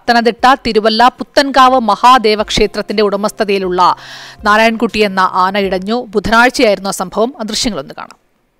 പത്തനംതിട്ട തിരുവല്ല പുത്തൻകാവ് മഹാദേവ ക്ഷേത്രത്തിന്റെ ഉടമസ്ഥതയിലുള്ള നാരായൺകുട്ടി എന്ന ആന ഇടഞ്ഞു ബുധനാഴ്ചയായിരുന്നു ആ സംഭവം ആ ദൃശ്യങ്ങളൊന്ന് കാണാം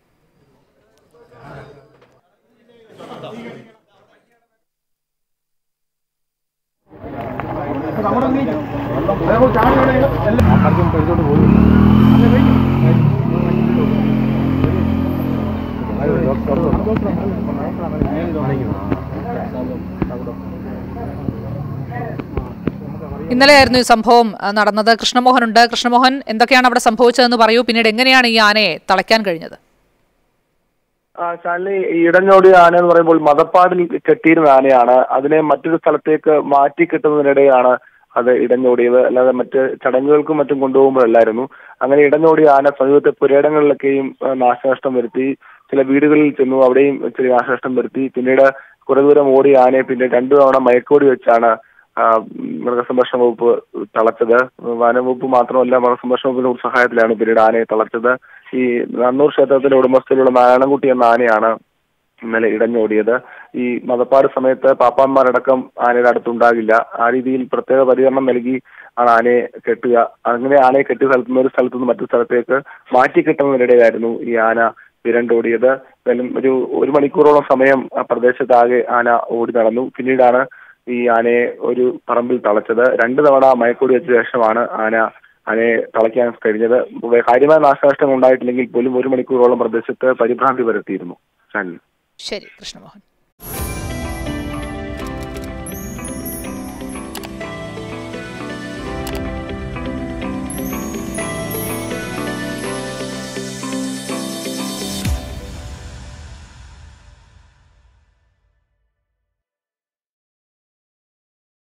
ഇന്നലെയായിരുന്നു ഈ സംഭവം ആ, നടന്നത് കൃഷ്ണമോഹൻ ഉണ്ട് കൃഷ്ണമോഹൻ എന്തൊക്കെയാണ് അവിടെ സംഭവിച്ചതെന്ന് പറയൂ പിന്നീട് എങ്ങനെയാണ് ഈ ആനയെ തളയ്ക്കാൻ കഴിഞ്ഞത് ആ ശാലിനി ഈ ഇടഞ്ഞോടിയ ആന എന്ന് പറയുമ്പോൾ മതപ്പാടിൽ കെട്ടിയിരുന്ന ആനയാണ് അതിനെ മറ്റൊരു സ്ഥലത്തേക്ക് മാറ്റി കെട്ടുന്നതിനിടെയാണ് അത് ഇടഞ്ഞോടിയത് അല്ലാതെ മറ്റ് ചടങ്ങുകൾക്കും മറ്റും കൊണ്ടുപോകുമ്പോഴല്ലായിരുന്നു അങ്ങനെ ഇടഞ്ഞോടിയ ആന സമീപത്തെ പുരയിടങ്ങളിലൊക്കെയും ആ, നാശനഷ്ടം വരുത്തി ചില വീടുകളിൽ ചെന്നു അവിടെയും ചെറിയ നാശനഷ്ടം വരുത്തി പിന്നീട് കുറെ ദൂരം ഓടിയ ആനയെ പിന്നെ രണ്ടു തവണ മയക്കോടി വെച്ചാണ് ആ, മൃഗസംരക്ഷണ വകുപ്പ് തളച്ചത് വനംവകുപ്പ് മാത്രമല്ല മൃഗസംരക്ഷണ വകുപ്പിന്റെ സഹായത്തിലാണ് പിന്നീട് ആനയെ തളച്ചത് ഈ നന്നൂർ ക്ഷേത്രത്തിന്റെ ഉടമസ്ഥയിലുള്ള നാരായണൻകുട്ടി എന്ന ആനയാണ് ഇന്നലെ ഇടഞ്ഞോടിയത് ഈ മതപ്പാട് സമയത്ത് പാപ്പാന്മാരടക്കം ആനയുടെ അടുത്തുണ്ടാകില്ല ആ രീതിയിൽ പ്രത്യേക പരിചരണം നൽകി ആണ് ആനയെ കെട്ടുക അങ്ങനെ ആനയെ കെട്ടിയ സ്ഥലത്ത് നിന്ന് ഒരു സ്ഥലത്ത് നിന്ന് മറ്റു സ്ഥലത്തേക്ക് മാറ്റി കെട്ടുന്നതിനിടെയായിരുന്നു ഈ ആന വിരണ്ടോടിയത് എന്തായാലും ഒരു ഒരു മണിക്കൂറോളം സമയം ആ പ്രദേശത്താകെ ആന ഓടി നടന്നു പിന്നീടാണ് ഈ ആനയെ ഒരു പറമ്പിൽ തളച്ചത് രണ്ടു തവണ മയക്കൂടി വെച്ച ശേഷമാണ് ആന ആനയെ തളയ്ക്കാൻ കഴിഞ്ഞത് കാര്യമായ നാശനഷ്ടം ഉണ്ടായിട്ടില്ലെങ്കിൽ പോലും ഒരു മണിക്കൂറോളം പ്രദേശത്ത് പരിഭ്രാന്തി വരുത്തിയിരുന്നു ഷാനിൽ ശരി കൃഷ്ണമോഹൻ